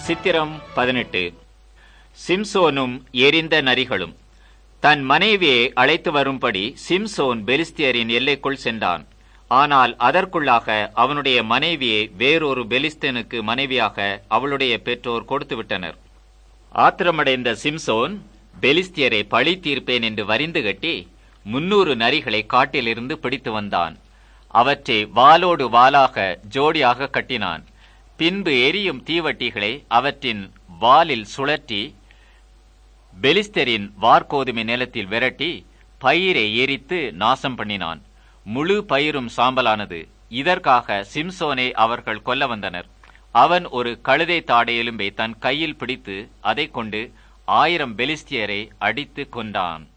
சித்திரம் பதினெட்டு சிம்சோனும் எரிந்த நரிகளும் தன் மனைவியை அழைத்து வரும்படி சிம்சோன் பெலிஸ்தியரின் எல்லைக்குள் சென்றான் ஆனால் அதற்குள்ளாக அவனுடைய மனைவியை வேறொரு பெலிஸ்தனுக்கு மனைவியாக அவளுடைய பெற்றோர் கொடுத்துவிட்டனர் ஆத்திரமடைந்த சிம்சோன் பெலிஸ்தியரை பழி தீர்ப்பேன் என்று வரிந்து கட்டி முன்னூறு நரிகளை காட்டிலிருந்து பிடித்து வந்தான் அவற்றை வாளோடு வாளாக ஜோடியாக கட்டினான் பின்பு எரியும் தீவட்டிகளை அவற்றின் வாலில் சுழற்றி பெலிஸ்தரின் வார்கோதுமை நிலத்தில் விரட்டி பயிரை எரித்து நாசம் பண்ணினான் முழு பயிரும் சாம்பலானது இதற்காக சிம்சோனை அவர்கள் கொல்ல வந்தனர் அவன் ஒரு கழுதை தாடை எலும்பை தன் கையில் பிடித்து அதைக் கொண்டு ஆயிரம் பெலிஸ்தியரை அடித்து கொண்டான்